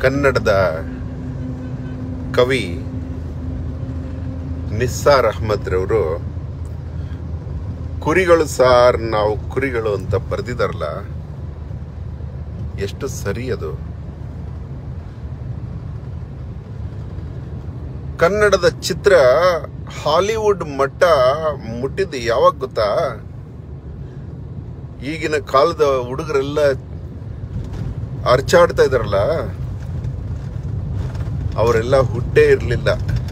ಕನ್ನಡದ ಕವಿ ನಿಸ್ಸಾರ್ ಅಹ್ಮದ್ ರವರು ಕುರಿಗಳು ಸಾರ್ ನಾವು ಕುರಿಗಳು ಅಂತ ಬರೆದಿದಾರಲ್ಲ ಎಷ್ಟು ಸರಿ ಅದು ಕನ್ನಡದ ಚಿತ್ರ ಹಾಲಿವುಡ್ ಮಟ್ಟ ಮುಟ್ಟಿದ್ದು ಯಾವಾಗ ಗೊತ್ತಾ ಈಗಿನ ಕಾಲದ ಹುಡುಗರೆಲ್ಲ ಅರ್ಚಾಡ್ತಾ ಇದಾರಲ್ಲ ಅವರೆಲ್ಲ ಹುಟ್ಟೇ ಇರಲಿಲ್ಲ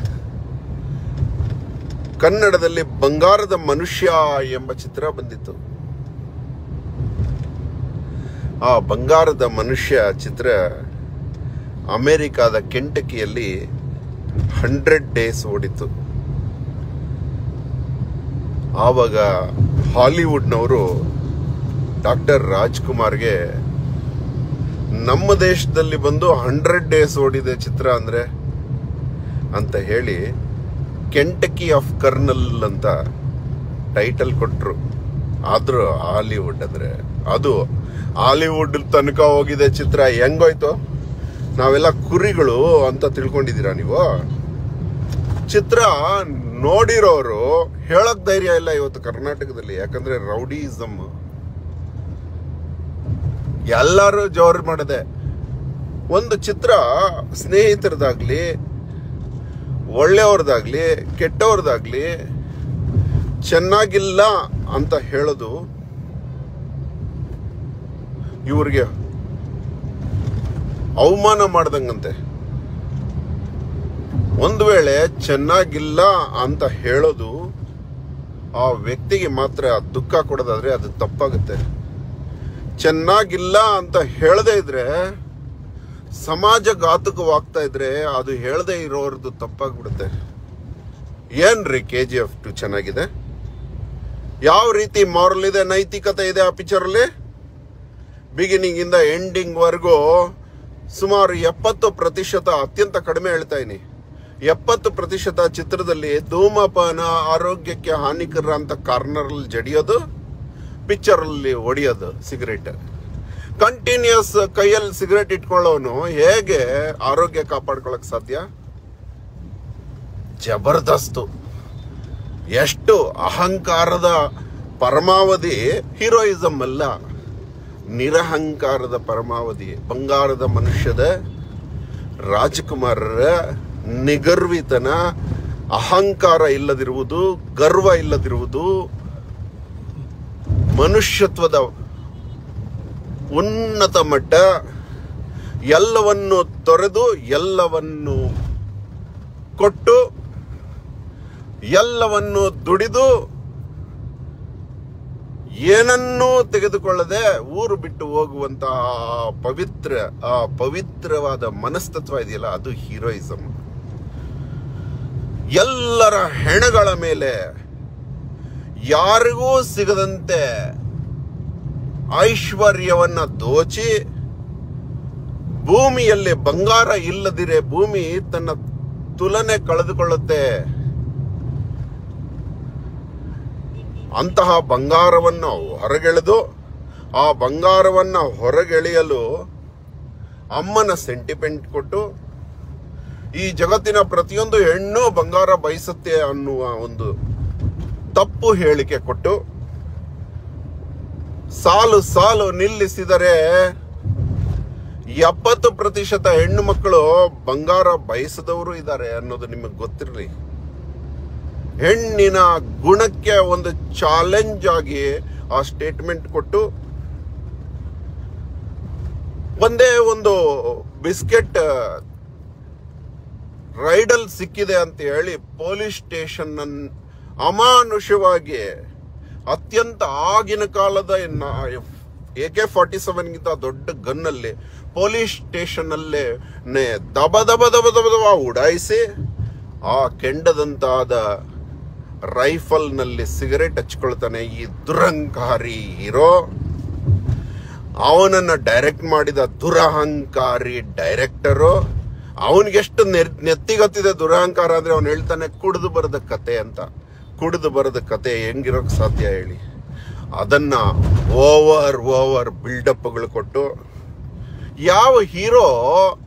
ಕನ್ನಡದಲ್ಲಿ ಬಂಗಾರದ ಮನುಷ್ಯ ಎಂಬ ಚಿತ್ರ ಬಂದಿತ್ತು ಆ ಬಂಗಾರದ ಮನುಷ್ಯ ಚಿತ್ರ ಅಮೆರಿಕಾದ ಕೆಂಟಕಿಯಲ್ಲಿ ಹಂಡ್ರೆಡ್ ಡೇಸ್ ಓಡಿತು ಆವಾಗ ಹಾಲಿವುಡ್ನವರು ಡಾಕ್ಟರ್ ರಾಜ್ಕುಮಾರ್ಗೆ ನಮ್ಮ ದೇಶದಲ್ಲಿ ಬಂದು ಹಂಡ್ರೆಡ್ ಡೇಸ್ ಓಡಿದೆ ಚಿತ್ರ ಅಂದ್ರೆ ಅಂತ ಹೇಳಿ ಕೆಂಟಕಿ ಆಫ್ ಕರ್ನಲ್ ಅಂತ ಟೈಟಲ್ ಕೊಟ್ರು ಆದ್ರೂ ಹಾಲಿವುಡ್ ಅಂದ್ರೆ ಅದು ಹಾಲಿವುಡ್ ತನಕ ಹೋಗಿದೆ ಚಿತ್ರ ಹೆಂಗೋಯ್ತು ನಾವೆಲ್ಲ ಕುರಿಗಳು ಅಂತ ತಿಳ್ಕೊಂಡಿದ್ದೀರಾ ನೀವು ಚಿತ್ರ ನೋಡಿರೋರು ಹೇಳಕ್ ಧೈರ್ಯ ಇಲ್ಲ ಇವತ್ತು ಕರ್ನಾಟಕದಲ್ಲಿ ಯಾಕಂದ್ರೆ ರೌಡಿಸಮ್ ಎಲ್ಲರೂ ಜೋರ್ ಮಾಡದೆ ಒಂದು ಚಿತ್ರ ಸ್ನೇಹಿತರದಾಗ್ಲಿ ಒಳ್ಳೆಯವ್ರದಾಗ್ಲಿ ಕೆಟ್ಟವ್ರದಾಗ್ಲಿ ಚೆನ್ನಾಗಿಲ್ಲ ಅಂತ ಹೇಳೋದು ಇವ್ರಿಗೆ ಅವಮಾನ ಮಾಡ್ದಂಗಂತೆ ಒಂದು ವೇಳೆ ಚೆನ್ನಾಗಿಲ್ಲ ಅಂತ ಹೇಳೋದು ಆ ವ್ಯಕ್ತಿಗೆ ಮಾತ್ರ ದುಃಖ ಕೊಡೋದಾದ್ರೆ ಅದು ತಪ್ಪಾಗುತ್ತೆ ಚೆನ್ನಾಗಿಲ್ಲ ಅಂತ ಹೇಳದೇ ಇದ್ರೆ ಸಮಾಜ ಘಾತಕವಾಗ್ತಾ ಇದ್ರೆ ಅದು ಹೇಳದೇ ಇರೋರ್ದು ತಪ್ಪಾಗ್ಬಿಡುತ್ತೆ ಏನ್ರಿ ಕೆ ಜಿ ಎಫ್ ಟು ಚೆನ್ನಾಗಿದೆ ಯಾವ ರೀತಿ ಮಾರಲ್ ಇದೆ ನೈತಿಕತೆ ಇದೆ ಆ ಪಿಕ್ಚರ್ ಅಲ್ಲಿ ಬಿಗಿನಿಂಗ್ ಇಂದ ಎಂಡಿಂಗ್ ವರ್ಗೂ ಸುಮಾರು ಎಪ್ಪತ್ತು ಪ್ರತಿಶತ ಅತ್ಯಂತ ಕಡಿಮೆ ಹೇಳ್ತಾ ಇದೀನಿ ಎಪ್ಪತ್ತು ಪ್ರತಿಶತ ಚಿತ್ರದಲ್ಲಿ ಧೂಮಪಾನ ಆರೋಗ್ಯಕ್ಕೆ ಹಾನಿಕರ ಅಂತ ಕಾರ್ನರ್ ಅಲ್ಲಿ ಜಡಿಯೋದು ಪಿಕ್ಚರ್ ಅಲ್ಲಿ ಹೊಡಿಯೋದು ಸಿಗರೇಟ್ ಕಂಟಿನ್ಯೂಸ್ ಕೈಯಲ್ಲಿ ಸಿಗರೇಟ್ ಇಟ್ಕೊಳ್ಳೋನು ಹೇಗೆ ಆರೋಗ್ಯ ಕಾಪಾಡ್ಕೊಳಕ್ ಸಾಧ್ಯ ಜಬರ್ದಸ್ತು ಎಷ್ಟು ಅಹಂಕಾರದ ಪರಮಾವಧಿ ಹೀರೋಯಿಸಮ್ ಅಲ್ಲ ನಿರಹಂಕಾರದ ಪರಮಾವಧಿ ಬಂಗಾರದ ಮನುಷ್ಯದ ರಾಜಕುಮಾರರ ನಿಗರ್ವಿತನ ಅಹಂಕಾರ ಇಲ್ಲದಿರುವುದು ಗರ್ವ ಇಲ್ಲದಿರುವುದು ಮನುಷ್ಯತ್ವದ ಉನ್ನತ ಮಟ್ಟ ಎಲ್ಲವನ್ನು ತೊರೆದು ಎಲ್ಲವನ್ನು ಕೊಟ್ಟು ಎಲ್ಲವನ್ನು ದುಡಿದು ಏನನ್ನೂ ತೆಗೆದುಕೊಳ್ಳದೆ ಊರು ಬಿಟ್ಟು ಹೋಗುವಂತಹ ಆ ಪವಿತ್ರ ಆ ಪವಿತ್ರವಾದ ಮನಸ್ತತ್ವ ಇದೆಯಲ್ಲ ಅದು ಹೀರೋಯಿಸಮ್ ಎಲ್ಲರ ಹೆಣಗಳ ಮೇಲೆ ಯಾರಿಗೂ ಸಿಗದಂತೆ ಐಶ್ವರ್ಯವನ್ನ ದೋಚಿ ಭೂಮಿಯಲ್ಲಿ ಬಂಗಾರ ಇಲ್ಲದಿರೆ ಭೂಮಿ ತನ್ನ ತುಲನೆ ಕಳೆದುಕೊಳ್ಳುತ್ತೆ ಅಂತಹ ಬಂಗಾರವನ್ನು ಹೊರಗೆಳೆದು ಆ ಬಂಗಾರವನ್ನ ಹೊರಗೆಳೆಯಲು ಅಮ್ಮನ ಸೆಂಟಿಮೆಂಟ್ ಕೊಟ್ಟು ಈ ಜಗತ್ತಿನ ಪ್ರತಿಯೊಂದು ಹೆಣ್ಣು ಬಂಗಾರ ಬಯಸುತ್ತೆ ಅನ್ನುವ ಒಂದು ತಪ್ಪು ಹೇಳಿಕೆ ಕೊಟ್ಟು ಸಾಲು ಸಾಲು ನಿಲ್ಲಿಸಿದರೆ ಎಪ್ಪತ್ತು ಪ್ರತಿಶತ ಹೆಣ್ಣು ಮಕ್ಕಳು ಬಂಗಾರ ಬಯಸದವರು ಇದ್ದಾರೆ ಅನ್ನೋದು ನಿಮಗೆ ಗೊತ್ತಿರಲಿ ಹೆಣ್ಣಿನ ಗುಣಕ್ಕೆ ಒಂದು ಚಾಲೆಂಜ್ ಆಗಿ ಆ ಸ್ಟೇಟ್ಮೆಂಟ್ ಕೊಟ್ಟು ಒಂದೇ ಒಂದು ಬಿಸ್ಕೆಟ್ ರೈಡಲ್ ಸಿಕ್ಕಿದೆ ಅಂತ ಹೇಳಿ ಪೊಲೀಸ್ ಸ್ಟೇಷನ್ ಅಮಾನುಷವಾಗಿ ಅತ್ಯಂತ ಆಗಿನ ಕಾಲದ ಎ ಕೆ ಫಾರ್ಟಿ ಸೆವೆನ್ಗಿಂತ ದೊಡ್ಡ ಗನ್ನಲ್ಲಿ ಪೊಲೀಸ್ ಸ್ಟೇಷನ್ ಅಲ್ಲೇ ನೆ- ದಬ ದಬ ದಬ ದಬ ದಬ ಉಡಾಯಿಸಿ ಆ ಕೆಂಡದಂತಾದ ರೈಫಲ್ನಲ್ಲಿ ಸಿಗರೇಟ್ ಹಚ್ಕೊಳ್ತಾನೆ ಈ ದುರಹಂಕಾರಿ ಹೀರೋ ಅವನನ್ನ ಡೈರೆಕ್ಟ್ ಮಾಡಿದ ದುರಹಂಕಾರಿ ಡೈರೆಕ್ಟರು ಅವನಿಗೆಷ್ಟು ನೆತ್ತಿಗತ್ತಿದೆ ದುರಹಂಕಾರ ಅಂದ್ರೆ ಅವನು ಹೇಳ್ತಾನೆ ಕುಡಿದು ಬರದ ಕತೆ ಅಂತ ಕುಡಿದು ಬರದ ಕತೆ ಹೆಂಗಿರೋಕ್ ಸಾಧ್ಯ ಹೇಳಿ ಅದನ್ನ ಓವರ್ ಓವರ್ ಬಿಲ್ಡಪ್ಗಳು ಕೊಟ್ಟು ಯಾವ ಹೀರೋ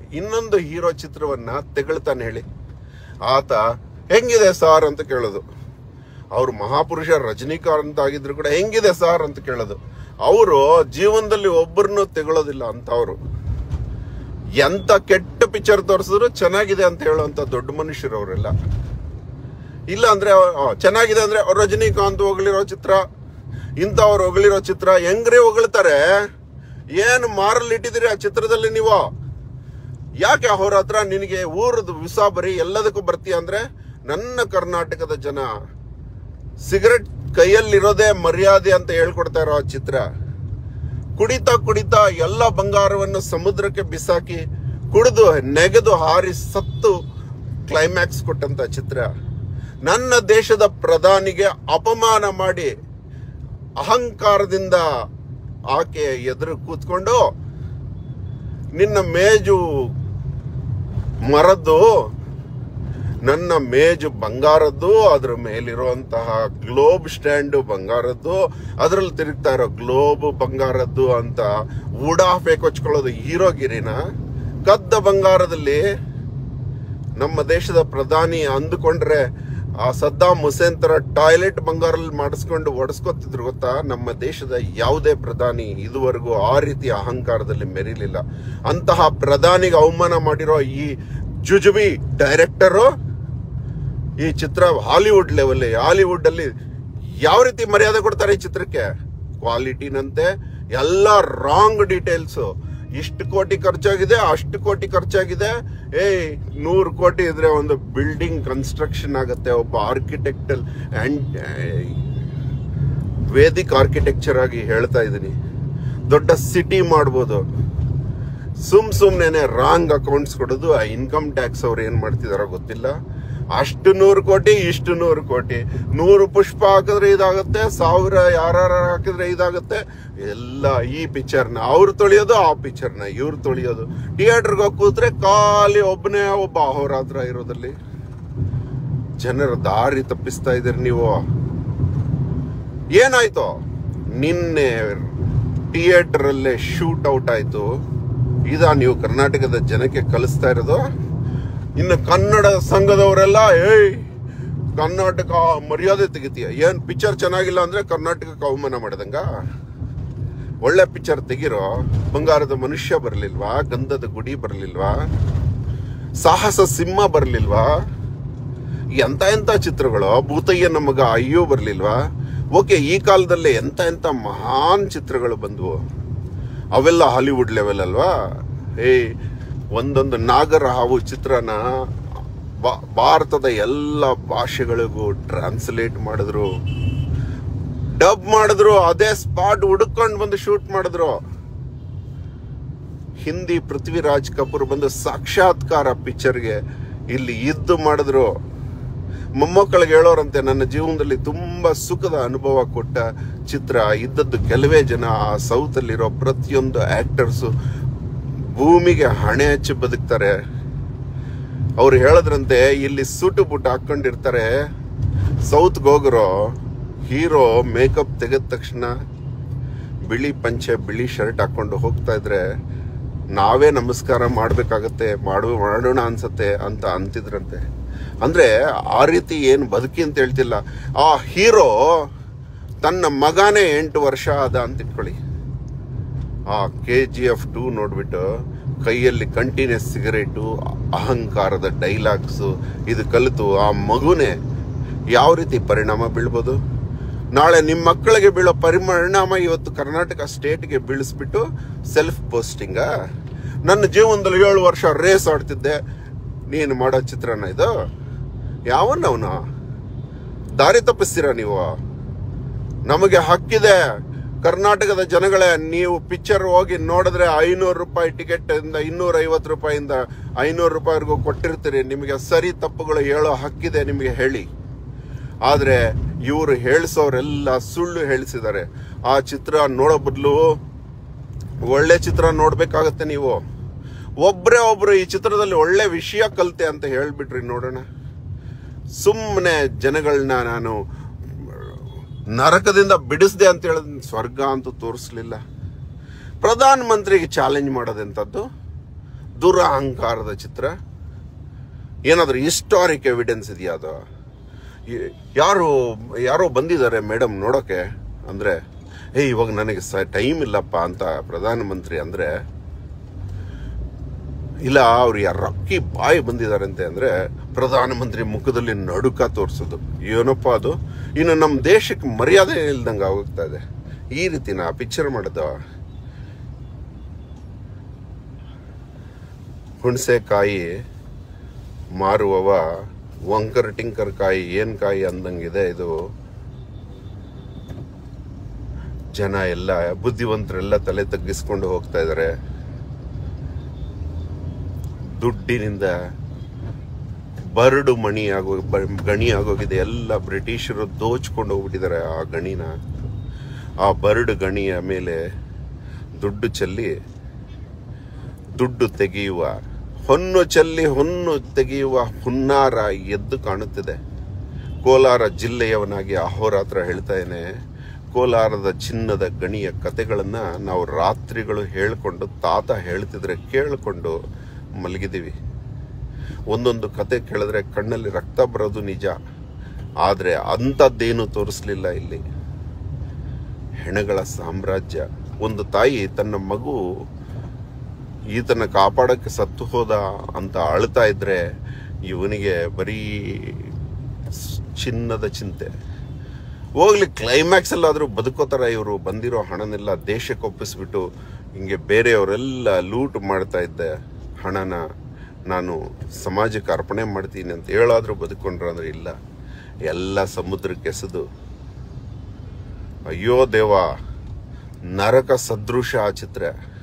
ಇನ್ನೊಂದು ಹೀರೋ ಚಿತ್ರವನ್ನ ತೆಗಳ್ತಾನೆ ಹೇಳಿ ಆತ ಹೆಂಗಿದೆ ಸಾರ್ ಅಂತ ಕೇಳೋದು ಅವ್ರು ಮಹಾಪುರುಷ ರಜನಿಕಾಂತ್ ಆಗಿದ್ರು ಕೂಡ ಹೆಂಗಿದೆ ಸಾರ್ ಅಂತ ಕೇಳೋದು ಅವರು ಜೀವನದಲ್ಲಿ ಒಬ್ಬರನ್ನು ತೆಗಳೋದಿಲ್ಲ ಅಂತ ಅವರು ಎಂತ ಕೆಟ್ಟ ಪಿಕ್ಚರ್ ತೋರಿಸಿದ್ರು ಚೆನ್ನಾಗಿದೆ ಅಂತ ಹೇಳುವಂತ ದೊಡ್ಡ ಮನುಷ್ಯರು ಅವರೆಲ್ಲ ಇಲ್ಲ ಅಂದ್ರೆ ಆ, ಚೆನ್ನಾಗಿದೆ ಅಂದ್ರೆ ಅವ್ರು ರಜನಿಕಾಂತ್ ಹೊಗಳಿರೋ ಚಿತ್ರ ಇಂಥವ್ರು ಹೊಗಳಿರೋ ಚಿತ್ರ ಹೆಂಗ್ರಿ ಹೊಗಳ್ತಾರೆ ಏನು ಮಾರಲ್ಲಿ ಇಟ್ಟಿದ್ದೀರಿ ಆ ಚಿತ್ರದಲ್ಲಿ ನೀವು ಯಾಕೆ ಅವ್ರ ಹತ್ರ ನಿನಗೆ ಊರದ್ದು ವಿಸಾ ಬರೀ ಎಲ್ಲದಕ್ಕೂ ಬರ್ತೀಯ ಅಂದ್ರೆ ನನ್ನ ಕರ್ನಾಟಕದ ಜನ ಸಿಗರೆಟ್ ಕೈಯಲ್ಲಿರೋದೇ ಮರ್ಯಾದೆ ಅಂತ ಹೇಳ್ಕೊಡ್ತಾ ಇರೋ ಆ ಚಿತ್ರ ಕುಡಿತಾ ಕುಡಿತಾ ಎಲ್ಲ ಬಂಗಾರವನ್ನು ಸಮುದ್ರಕ್ಕೆ ಬಿಸಾಕಿ ಕುಡಿದು ನೆಗೆದು ಹಾರಿ ಸತ್ತು ಕ್ಲೈಮ್ಯಾಕ್ಸ್ ಕೊಟ್ಟಂತ ಚಿತ್ರ ನನ್ನ ದೇಶದ ಪ್ರಧಾನಿಗೆ ಅಪಮಾನ ಮಾಡಿ ಅಹಂಕಾರದಿಂದ ಆಕೆ ಎದುರು ಕೂತ್ಕೊಂಡು ನಿನ್ನ ಮೇಜು ಮರದ್ದು ನನ್ನ ಮೇಜು ಬಂಗಾರದ್ದು ಅದ್ರ ಮೇಲಿರುವಂತಹ ಗ್ಲೋಬ್ ಸ್ಟ್ಯಾಂಡ್ ಬಂಗಾರದ್ದು ಅದ್ರಲ್ಲಿ ತಿರುಗ್ತಾ ಇರೋ ಗ್ಲೋಬ್ ಬಂಗಾರದ್ದು ಅಂತ ಉಡಾಫೆ ಕೊಚ್ಕೊಳ್ಳೋದು ಹೀರೋಗಿರಿನ ಕದ್ದ ಬಂಗಾರದಲ್ಲಿ ನಮ್ಮ ದೇಶದ ಪ್ರಧಾನಿ ಅಂದುಕೊಂಡ್ರೆ ಆ ಸದ್ದಾಂ ಹುಸೇನ್ ತರ ಟಾಯ್ಲೆಟ್ ಬಂಗಾರಲ್ಲಿ ಮಾಡಿಸ್ಕೊಂಡು ಒಡಿಸ್ಕೊತಿದ್ರು ಗೊತ್ತಾ ನಮ್ಮ ದೇಶದ ಯಾವುದೇ ಪ್ರಧಾನಿ ಇದುವರೆಗೂ ಆ ರೀತಿಯ ಅಹಂಕಾರದಲ್ಲಿ ಮೆರಿಲಿಲ್ಲ ಅಂತಹ ಪ್ರಧಾನಿಗೆ ಅವಮಾನ ಮಾಡಿರೋ ಈ ಜುಜುಬಿ ಡೈರೆಕ್ಟರು ಈ ಚಿತ್ರ ಹಾಲಿವುಡ್ ಲೆವೆಲ್ ಹಾಲಿವುಡ್ ಅಲ್ಲಿ ಯಾವ ರೀತಿ ಮರ್ಯಾದೆ ಕೊಡ್ತಾರೆ ಈ ಚಿತ್ರಕ್ಕೆ ಕ್ವಾಲಿಟಿನಂತೆ ಎಲ್ಲ ರಾಂಗ್ ಡೀಟೇಲ್ಸ್ ಇಷ್ಟು ಕೋಟಿ ಖರ್ಚಾಗಿದೆ ಅಷ್ಟು ಕೋಟಿ ಖರ್ಚಾಗಿದೆ ಏಯ್ ನೂರು ಕೋಟಿ ಇದ್ರೆ ಒಂದು ಬಿಲ್ಡಿಂಗ್ ಕನ್ಸ್ಟ್ರಕ್ಷನ್ ಆಗುತ್ತೆ ಒಬ್ಬ ಆರ್ಕಿಟೆಕ್ಟಲ್ ಅಂಡ್ ವೇದಿಕ್ ಆರ್ಕಿಟೆಕ್ಚರ್ ಆಗಿ ಹೇಳ್ತಾ ಇದ್ದೀನಿ ದೊಡ್ಡ ಸಿಟಿ ಮಾಡ್ಬೋದು ಸುಮ್ ಸುಮ್ನೆ ರಾಂಗ್ ಅಕೌಂಟ್ಸ್ ಕೊಡೋದು ಆ ಇನ್ಕಮ್ ಟ್ಯಾಕ್ಸ್ ಅವ್ರು ಏನ್ ಮಾಡ್ತಿದಾರೋ ಗೊತ್ತಿಲ್ಲ ಅಷ್ಟು ನೂರು ಕೋಟಿ ಇಷ್ಟು ನೂರು ಕೋಟಿ ನೂರು ಪುಷ್ಪ ಹಾಕಿದ್ರೆ ಇದಾಗುತ್ತೆ ಸಾವಿರ ಯಾರು ಹಾಕಿದ್ರೆ ಇದಾಗುತ್ತೆ ಎಲ್ಲ ಈ ಪಿಕ್ಚರ್ನ ಅವ್ರು ತೊಳೆಯೋದು ಆ ಪಿಕ್ಚರ್ನ ಇವ್ರು ತೊಳೆಯೋದು ಥಿಯೇಟರ್ಗೆ ಹೋಗಿ ಕೂತ್ರೆ ಖಾಲಿ ಒಬ್ಬನೇ ಒಬ್ಬ ಅಹೋರಾತ್ರ ಇರೋದಲ್ಲಿ ಜನರ ದಾರಿ ತಪ್ಪಿಸ್ತಾ ಇದ್ದೀರಿ ನೀವು ಏನಾಯ್ತು ನಿನ್ನೆ ಥಿಯೇಟರ್ ಅಲ್ಲೇ ಶೂಟ್ ಔಟ್ ಆಯ್ತು ಇದಾ ನೀವು ಕರ್ನಾಟಕದ ಜನಕ್ಕೆ ಕಲಿಸ್ತಾ ಇರೋದು ಇನ್ನು ಕನ್ನಡ ಸಂಘದವರೆಲ್ಲ ಏಯ್ ಕರ್ನಾಟಕ ಮರ್ಯಾದೆ ತೆಗಿತೀಯ ಏನ್ ಪಿಕ್ಚರ್ ಚೆನ್ನಾಗಿಲ್ಲ ಅಂದ್ರೆ ಕರ್ನಾಟಕಕ್ಕೆ ಅವಮಾನ ಮಾಡದಂಗ ಒಳ್ಳೆ ಪಿಕ್ಚರ್ ತೆಗಿರೋ ಬಂಗಾರದ ಮನುಷ್ಯ ಬರ್ಲಿಲ್ವಾ ಗಂಧದ ಗುಡಿ ಬರ್ಲಿಲ್ವಾ ಸಾಹಸ ಸಿಂಹ ಬರ್ಲಿಲ್ವಾ ಎಂತ ಎಂತ ಚಿತ್ರಗಳು ಭೂತಯ್ಯನ ಮಗ ಅಯ್ಯೋ ಬರ್ಲಿಲ್ವಾ ಓಕೆ ಈ ಕಾಲದಲ್ಲಿ ಎಂತ ಎಂತ ಮಹಾನ್ ಚಿತ್ರಗಳು ಬಂದ್ವು ಅವೆಲ್ಲ ಹಾಲಿವುಡ್ ಲೆವೆಲ್ ಅಲ್ವಾ ಏಯ್ ಒಂದೊಂದು ನಾಗರ ಹಾವು ಚಿತ್ರನ ಬಾ- ಭಾರತದ ಎಲ್ಲ ಭಾಷೆಗಳಿಗೂ ಟ್ರಾನ್ಸ್ಲೇಟ್ ಮಾಡಿದ್ರು ಡಬ್ ಮಾಡಿದ್ರು ಅದೇ ಸ್ಪಾಟ್ ಹುಡುಕೊಂಡು ಬಂದು ಶೂಟ್ ಮಾಡಿದ್ರು ಹಿಂದಿ ಪೃಥ್ವಿರಾಜ್ ಕಪೂರ್ ಬಂದು ಸಾಕ್ಷಾತ್ಕಾರ ಪಿಕ್ಚರ್ಗೆ ಇಲ್ಲಿ ಇದ್ದು ಮಾಡಿದ್ರು ಮೊಮ್ಮಕ್ಕಳಿಗೆ ಹೇಳೋರಂತೆ ನನ್ನ ಜೀವನದಲ್ಲಿ ತುಂಬಾ ಸುಖದ ಅನುಭವ ಕೊಟ್ಟ ಚಿತ್ರ ಇದ್ದದ್ದು ಕೆಲವೇ ಜನ ಆ ಸೌತ್ ಅಲ್ಲಿರೋ ಪ್ರತಿಯೊಂದು ಆಕ್ಟರ್ಸು ಭೂಮಿಗೆ ಹಣೆ ಹಚ್ಚಿ ಬದುಕ್ತಾರೆ ಅವ್ರು ಹೇಳದ್ರಂತೆ ಇಲ್ಲಿ ಸುಟ್ಟು ಬುಟ್ಟು ಹಾಕೊಂಡಿರ್ತಾರೆ ಸೌತ್ಗೆ ಹೋಗ್ರೋ ಹೀರೋ ಮೇಕಪ್ ತೆಗೆದ ತಕ್ಷಣ ಬಿಳಿ ಪಂಚೆ ಬಿಳಿ ಶರ್ಟ್ ಹಾಕೊಂಡು ಹೋಗ್ತಾ ಇದ್ರೆ ನಾವೇ ನಮಸ್ಕಾರ ಮಾಡ್ಬೇಕಾಗತ್ತೆ ಮಾಡು ಮಾಡೋಣ ಅನ್ಸತ್ತೆ ಅಂತ ಅಂತಿದ್ರಂತೆ ಅಂದ್ರೆ ಆ ರೀತಿ ಏನು ಬದುಕಿ ಅಂತ ಹೇಳ್ತಿಲ್ಲ ಆ ಹೀರೋ ತನ್ನ ಮಗನೇ ಎಂಟು ವರ್ಷ ಆದ ಅಂತ ಇಟ್ಕೊಳ್ಳಿ ಆ ಕೆ ಜಿ ಎಫ್ ಟೂ ನೋಡ್ಬಿಟ್ಟು ಕೈಯಲ್ಲಿ ಕಂಟಿನ್ಯೂಸ್ ಸಿಗರೇಟು ಅಹಂಕಾರದ ಡೈಲಾಗ್ಸು ಇದು ಕಲಿತು ಆ ಮಗುನೇ ಯಾವ ರೀತಿ ಪರಿಣಾಮ ಬೀಳ್ಬೋದು ನಾಳೆ ನಿಮ್ಮ ಮಕ್ಕಳಿಗೆ ಬೀಳೋ ಪರಿಣಾಮ ಇವತ್ತು ಕರ್ನಾಟಕ ಸ್ಟೇಟ್ಗೆ ಬೀಳಿಸ್ಬಿಟ್ಟು ಸೆಲ್ಫ್ ಪೋಸ್ಟಿಂಗ ನನ್ನ ಜೀವನದಲ್ಲಿ ಏಳು ವರ್ಷ ರೇಸ್ ಆಡ್ತಿದ್ದೆ ನೀನು ಮಾಡೋ ಚಿತ್ರನ ಇದು ಯಾವನ್ನವನು ದಾರಿ ತಪ್ಪಿಸ್ತೀರಾ ನೀವು ನಮಗೆ ಹಕ್ಕಿದೆ ಕರ್ನಾಟಕದ ಜನಗಳೇ ನೀವು ಪಿಕ್ಚರ್ ಹೋಗಿ ನೋಡಿದ್ರೆ ಐನೂರು ರೂಪಾಯಿ ಟಿಕೆಟ್ ಇಂದ ಇನ್ನೂರ ಐವತ್ತು ರೂಪಾಯಿಂದ ಐನೂರು ರೂಪಾಯಿವರೆಗೂ ಕೊಟ್ಟಿರ್ತೀರಿ ನಿಮಗೆ ಸರಿ ತಪ್ಪುಗಳು ಹೇಳೋ ಹಕ್ಕಿದೆ ನಿಮಗೆ ಹೇಳಿ ಆದ್ರೆ ಇವರು ಹೇಳಿಸೋರೆಲ್ಲ ಸುಳ್ಳು ಹೇಳಿಸಿದ್ದಾರೆ ಆ ಚಿತ್ರ ನೋಡೋ ಬದಲು ಒಳ್ಳೆ ಚಿತ್ರ ನೋಡ್ಬೇಕಾಗತ್ತೆ ನೀವು ಒಬ್ರೇ ಒಬ್ರು ಈ ಚಿತ್ರದಲ್ಲಿ ಒಳ್ಳೆ ವಿಷಯ ಕಲಿತೆ ಅಂತ ಹೇಳ್ಬಿಟ್ರಿ ನೋಡೋಣ ಸುಮ್ಮನೆ ಜನಗಳನ್ನ ನಾನು ನರಕದಿಂದ ಬಿಡಿಸ್ದೆ ಅಂತ ಹೇಳಿದ್ ಸ್ವರ್ಗ ಅಂತೂ ತೋರಿಸ್ಲಿಲ್ಲ ಪ್ರಧಾನ ಮಂತ್ರಿಗೆ ಚಾಲೆಂಜ್ ಮಾಡೋದೆಂಥದ್ದು ದುರಹಂಕಾರದ ಚಿತ್ರ ಏನಾದರೂ ಹಿಸ್ಟಾರಿಕ್ ಎವಿಡೆನ್ಸ್ ಇದೆಯಾ ಅದು ಈ- ಯಾರು ಯಾರೋ ಬಂದಿದ್ದಾರೆ ಮೇಡಮ್ ನೋಡೋಕೆ ಅಂದರೆ ಏ ಇವಾಗ ನನಗೆ ಸ ಟೈಮ್ ಇಲ್ಲಪ್ಪ ಅಂತ ಪ್ರಧಾನಮಂತ್ರಿ ಅಂದರೆ ಇಲ್ಲ ಅವ್ರು ಯಾರು ರಕ್ಕಿ ಬಾಯಿ ಬಂದಿದ್ದಾರಂತೆ ಅಂದರೆ ಪ್ರಧಾನಮಂತ್ರಿ ಮುಖದಲ್ಲಿ ನಡುಕ ತೋರಿಸೋದು ಏನಪ್ಪ ಅದು ಇನ್ನು ನಮ್ಮ ದೇಶಕ್ಕೆ ಮರ್ಯಾದೆ ಇಲ್ದಂಗೆ ಆಗೋಗ್ತಾ ಇದೆ ಈ ರೀತಿ ನಾ ಪಿಕ್ಚರ್ ಮಾಡಿದ ಹುಣಸೆಕಾಯಿ ಮಾರುವವ ವಂಕರ್ ಟಿಂಕರ್ ಕಾಯಿ ಏನ್ ಕಾಯಿ ಅಂದಂಗಿದೆ ಇದು ಜನ ಎಲ್ಲ ಬುದ್ಧಿವಂತರೆಲ್ಲ ತಲೆ ತಗ್ಗಿಸ್ಕೊಂಡು ಹೋಗ್ತಾ ಇದ್ದಾರೆ ದುಡ್ಡಿನಿಂದ ಬರಡು ಮಣಿ ಆಗೋ ಬ- ಗಣಿ ಆಗೋಗಿದೆ ಎಲ್ಲ ಬ್ರಿಟಿಷರು ದೋಚ್ಕೊಂಡು ಹೋಗ್ಬಿಟ್ಟಿದ್ದಾರೆ ಆ ಗಣಿನ ಆ ಬರಡು ಗಣಿಯ ಮೇಲೆ ದುಡ್ಡು ಚೆಲ್ಲಿ ದುಡ್ಡು ತೆಗೆಯುವ ಹೊನ್ನು ಚೆಲ್ಲಿ ಹೊನ್ನು ತೆಗೆಯುವ ಹುನ್ನಾರ ಎದ್ದು ಕಾಣುತ್ತಿದೆ ಕೋಲಾರ ಜಿಲ್ಲೆಯವನಾಗಿ ಅಹೋರಾತ್ರ ಹೇಳ್ತಾ ಇದ್ದೇನೆ ಕೋಲಾರದ ಚಿನ್ನದ ಗಣಿಯ ಕತೆಗಳನ್ನ ನಾವು ರಾತ್ರಿಗಳು ಹೇಳ್ಕೊಂಡು ತಾತ ಹೇಳ್ತಿದ್ರೆ ಕೇಳಿಕೊಂಡು ಮಲಗಿದ್ದೀವಿ ಒಂದೊಂದು ಕತೆ ಕೇಳಿದ್ರೆ ಕಣ್ಣಲ್ಲಿ ರಕ್ತ ಬರೋದು ನಿಜ ಆದರೆ ಅಂಥದ್ದೇನು ತೋರಿಸ್ಲಿಲ್ಲ ಇಲ್ಲಿ ಹೆಣಗಳ ಸಾಮ್ರಾಜ್ಯ ಒಂದು ತಾಯಿ ತನ್ನ ಮಗು ಈತನ ಕಾಪಾಡಕ್ಕೆ ಸತ್ತು ಹೋದ ಅಂತ ಅಳ್ತಾ ಇದ್ರೆ ಇವನಿಗೆ ಬರೀ ಸ್- ಚಿನ್ನದ ಚಿಂತೆ ಹೋಗ್ಲಿ ಕ್ಲೈಮ್ಯಾಕ್ಸ್ ಅಲ್ಲಾದ್ರೂ ಬದುಕೋತರ ಇವರು ಬಂದಿರೋ ಹಣನೆಲ್ಲ ದೇಶಕ್ಕೆ ಒಪ್ಪಿಸ್ಬಿಟ್ಟು ಹಿಂಗೆ ಬೇರೆಯವರೆಲ್ಲ ಲೂಟ್ ಮಾಡ್ತಾ ಇದ್ದೆ ಹಣನ ನಾನು ಸಮಾಜಕ್ಕೆ ಅರ್ಪಣೆ ಮಾಡ್ತೀನಿ ಅಂತ ಹೇಳಾದ್ರೂ ಬದುಕೊಂಡ್ರ ಅಂದ್ರೆ ಇಲ್ಲ ಎಲ್ಲ ಸಮುದ್ರಕ್ಕೆ ಎಸೆದು ಅಯ್ಯೋ ದೇವ ನರಕ ಸದೃಶ ಆ ಚಿತ್ರ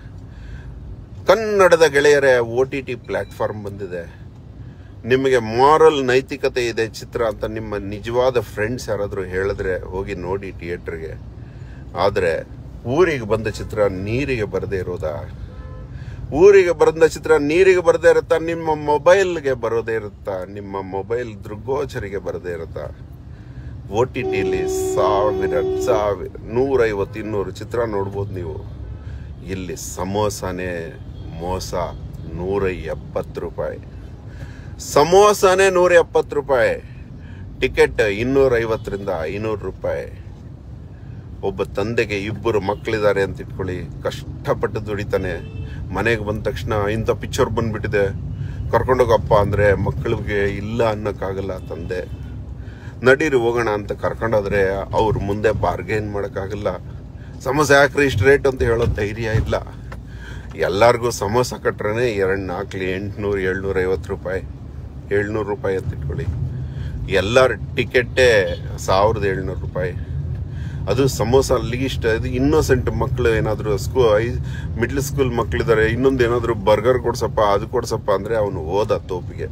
ಕನ್ನಡದ ಗೆಳೆಯರೇ ಒ ಟಿ ಟಿ ಪ್ಲಾಟ್ಫಾರ್ಮ್ ಬಂದಿದೆ ನಿಮಗೆ ಮಾರಲ್ ನೈತಿಕತೆ ಇದೆ ಚಿತ್ರ ಅಂತ ನಿಮ್ಮ ನಿಜವಾದ ಫ್ರೆಂಡ್ಸ್ ಯಾರಾದರೂ ಹೇಳಿದ್ರೆ ಹೋಗಿ ನೋಡಿ ಥಿಯೇಟರ್ಗೆ ಆದರೆ ಊರಿಗೆ ಬಂದ ಚಿತ್ರ ನೀರಿಗೆ ಬರದೇ ಇರೋದಾ ಊರಿಗೆ ಬಂದ ಚಿತ್ರ ನೀರಿಗೆ ಬರದೇ ಇರುತ್ತಾ ನಿಮ್ಮ ಮೊಬೈಲ್ಗೆ ಬರೋದೇ ಇರುತ್ತಾ ನಿಮ್ಮ ಮೊಬೈಲ್ ದೃಗ್ಗೋಚರಿಗೆ ಬರದೇ ಇರುತ್ತಾ ಒ ಟಿ ಟಿಲಿ ಸಾವಿರ ಸಾವಿರ ನೂರೈವತ್ತು ಇನ್ನೂರು ಚಿತ್ರ ನೋಡ್ಬೋದು ನೀವು ಇಲ್ಲಿ ಸಮೋಸಾನೇ ಮೋಸ ನೂರ ಎಪ್ಪತ್ತು ರೂಪಾಯಿ ಸಮೋಸಾನೇ ನೂರ ಎಪ್ಪತ್ತು ರೂಪಾಯಿ ಟಿಕೆಟ್ ಇನ್ನೂರ ಐವತ್ತರಿಂದ ಐನೂರು ರೂಪಾಯಿ ಒಬ್ಬ ತಂದೆಗೆ ಇಬ್ಬರು ಮಕ್ಕಳಿದ್ದಾರೆ ಅಂತ ಇಟ್ಕೊಳ್ಳಿ ಕಷ್ಟಪಟ್ಟು ದುಡಿತಾನೆ ಮನೆಗೆ ಬಂದ ತಕ್ಷಣ ಇಂಥ ಪಿಕ್ಚರ್ ಬಂದ್ಬಿಟ್ಟಿದೆ ಕರ್ಕೊಂಡೋಗಪ್ಪ ಅಂದರೆ ಮಕ್ಕಳಿಗೆ ಇಲ್ಲ ಅನ್ನೋಕ್ಕಾಗಲ್ಲ ತಂದೆ ನಡೀರಿ ಹೋಗೋಣ ಅಂತ ಕರ್ಕೊಂಡೋದ್ರೆ ಅವ್ರ ಮುಂದೆ ಬಾರ್ಗೇನ್ ಮಾಡೋಕ್ಕಾಗಲ್ಲ ಸಮೋಸ ಯಾಕ್ರಿ ಇಷ್ಟು ರೇಟ್ ಅಂತ ಹೇಳೋ ಧೈರ್ಯ ಇಲ್ಲ ಎಲ್ಲರಿಗೂ ಸಮೋಸ ಕಟ್ರೆ ಎರಡು ನಾಲ್ಕು ಎಂಟುನೂರು ಏಳ್ನೂರ ಐವತ್ತು ರೂಪಾಯಿ ಏಳ್ನೂರು ರೂಪಾಯಿ ಅಂತ ಇಟ್ಕೊಳ್ಳಿ ಎಲ್ಲರ ಟಿಕೆಟ್ಟೇ ಸಾವಿರದ ಏಳ್ನೂರು ರೂಪಾಯಿ ಅದು ಸಮೋಸ ಲೀಸ್ಟ್ ಇದು ಇನ್ನೋಸೆಂಟ್ ಮಕ್ಕಳು ಏನಾದರೂ ಸ್ಕೂ ಐ ಮಿಡ್ಲ್ ಸ್ಕೂಲ್ ಮಕ್ಕಳಿದ್ದಾರೆ ಇನ್ನೊಂದು ಏನಾದರೂ ಬರ್ಗರ್ ಕೊಡ್ಸಪ್ಪ ಅದು ಕೊಡ್ಸಪ್ಪ ಅಂದರೆ ಅವನು ಓದ ತೋಪಿಗೆ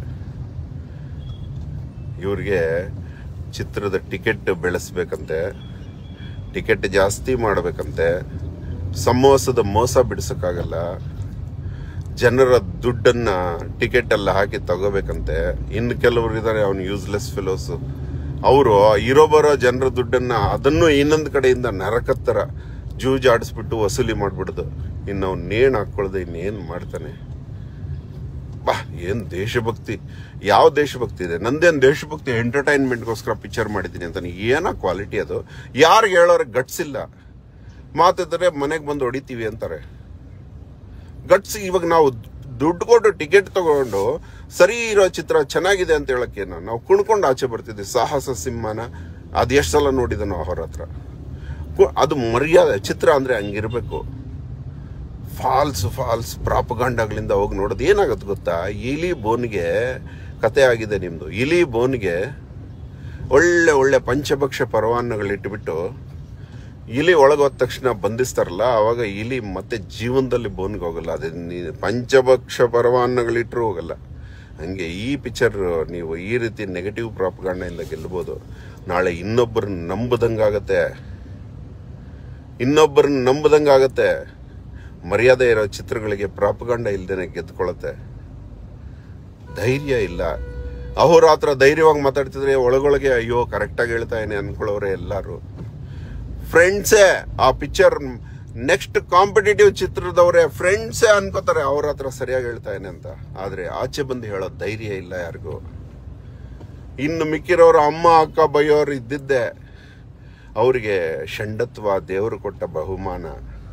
ಇವ್ರಿಗೆ ಚಿತ್ರದ ಟಿಕೆಟ್ ಬೆಳೆಸ್ಬೇಕಂತೆ ಟಿಕೆಟ್ ಜಾಸ್ತಿ ಮಾಡಬೇಕಂತೆ ಸಮೋಸದ ಮೋಸ ಬಿಡಿಸೋಕ್ಕಾಗಲ್ಲ ಜನರ ದುಡ್ಡನ್ನ ಟಿಕೆಟ್ ಎಲ್ಲ ಹಾಕಿ ತಗೋಬೇಕಂತೆ ಇನ್ನು ಕೆಲವರು ಇದ್ದಾರೆ ಅವನು ಯೂಸ್ಲೆಸ್ ಫೆಲೋಸ್ ಅವರು ಇರೋ ಬರೋ ಜನರ ದುಡ್ಡನ್ನ ಅದನ್ನು ಇನ್ನೊಂದು ಕಡೆಯಿಂದ ನರಕತ್ತರ ಜೂಜಾಡಿಸ್ಬಿಟ್ಟು ವಸೂಲಿ ಮಾಡ್ಬಿಡುದು ಇನ್ನು ಅವ್ನು ನೇಣು ಹಾಕೊಳ್ದೆ ಇನ್ನೇನು ಮಾಡ್ತಾನೆ ಬಾ ಏನ್ ದೇಶಭಕ್ತಿ ಯಾವ ದೇಶಭಕ್ತಿ ಇದೆ ನಂದೇನ್ ದೇಶಭಕ್ತಿ ಎಂಟರ್ಟೈನ್ಮೆಂಟ್ಗೋಸ್ಕರ ಪಿಕ್ಚರ್ ಮಾಡಿದ್ದೀನಿ ಅಂತ ಏನೋ ಕ್ವಾಲಿಟಿ ಅದು ಯಾರಿಗೆ ಹೇಳೋರೆ ಗಟ್ಸ್ ಇಲ್ಲ ಮಾತಿದ್ರೆ ಮನೆಗೆ ಬಂದು ಹೊಡಿತೀವಿ ಅಂತಾರೆ ಗಟ್ಸ್ ಇವಾಗ ನಾವು ದುಡ್ಡು ಕೊಟ್ಟು ಟಿಕೆಟ್ ತಗೊಂಡು ಸರಿ ಇರೋ ಚಿತ್ರ ಚೆನ್ನಾಗಿದೆ ಅಂತ ಹೇಳಕ್ಕೇನು ನಾವು ಕುಣ್ಕೊಂಡು ಆಚೆ ಬರ್ತಿದ್ವಿ ಸಾಹಸ ಸಿಂಹನ ಅದು ಎಷ್ಟು ಸಲ ನೋಡಿದನೋ ಅವ್ರ ಹತ್ರ ಕು- ಅದು ಮರ್ಯಾದೆ ಚಿತ್ರ ಅಂದ್ರೆ ಹಂಗಿರ್ಬೇಕು ಫಾಲ್ಸ್ ಫಾಲ್ಸ್ ಪ್ರಾಪಗಾಂಡಗಳಿಂದ ಹೋಗಿ ನೋಡೋದು ಏನಾಗುತ್ತೆ ಗೊತ್ತಾ ಇಲಿ ಬೋನ್ಗೆ ಕತೆ ಆಗಿದೆ ನಿಮ್ದು ಇಲಿ ಬೋನ್ಗೆ ಒಳ್ಳೆ ಒಳ್ಳೆ ಪಂಚಭಕ್ಷ ಪರವಾನಗಳಿಟ್ಬಿಟ್ಟು ಇಲಿ ಒಳಗೋದ ತಕ್ಷಣ ಬಂಧಿಸ್ತಾರಲ್ಲ ಅವಾಗ ಇಲಿ ಮತ್ತೆ ಜೀವನದಲ್ಲಿ ಬೋನ್ಗೆ ಹೋಗಲ್ಲ ಅದೇ ನೀ- ಪಂಚಭಕ್ಷ ಪರವಾನಗಳಿಟ್ರು ಹೋಗಲ್ಲ ಹಂಗೆ ಈ ಪಿಕ್ಚರ್ ನೀವು ಈ ರೀತಿ ನೆಗೆಟಿವ್ ಪ್ರಾಪಗಾಂಡದಿಂದ ಗೆಲ್ಬೋದು ನಾಳೆ ಇನ್ನೊಬ್ಬರನ್ನ ನಂಬದಂಗಾಗತ್ತೆ ಇನ್ನೊಬ್ಬರನ್ನ ನಂಬದಂಗಾಗತ್ತೆ ಮರ್ಯಾದೆ ಇರೋ ಚಿತ್ರಗಳಿಗೆ ಪ್ರಾಪಗಾಂಡ ಇಲ್ದೇನೆ ಗೆದ್ಕೊಳ್ಳುತ್ತೆ ಧೈರ್ಯ ಇಲ್ಲ ಅಹೋರಾತ್ರ ಧೈರ್ಯವಾಗಿ ಮಾತಾಡ್ತಿದ್ರೆ ಒಳಗೊಳಗೆ ಅಯ್ಯೋ ಕರೆಕ್ಟಾಗಿ ಹೇಳ್ತಾ ಏನೆ ಅನ್ಕೊಳ್ಳೋರೆ ಎಲ್ಲಾರು ಫ್ರೆಂಡ್ಸೇ ಆ ಪಿಕ್ಚರ್ ನೆಕ್ಸ್ಟ್ ಕಾಂಪಿಟೇಟಿವ್ ಚಿತ್ರದವರೇ ಫ್ರೆಂಡ್ಸೇ ಅನ್ಕೋತಾರೆ ಅವ್ರ ಹತ್ರ ಸರಿಯಾಗಿ ಹೇಳ್ತಾ ಇದ್ದೇನೆ ಅಂತ ಆದ್ರೆ ಆಚೆ ಬಂದು ಹೇಳೋ ಧೈರ್ಯ ಇಲ್ಲ ಯಾರಿಗೂ ಇನ್ನು ಮಿಕ್ಕಿರೋರು ಅಮ್ಮ ಅಕ್ಕ ಬೈಯೋರು ಇದ್ದಿದ್ದೆ ಅವರಿಗೆ ಷಂಡತ್ವ ದೇವರು ಕೊಟ್ಟ ಬಹುಮಾನ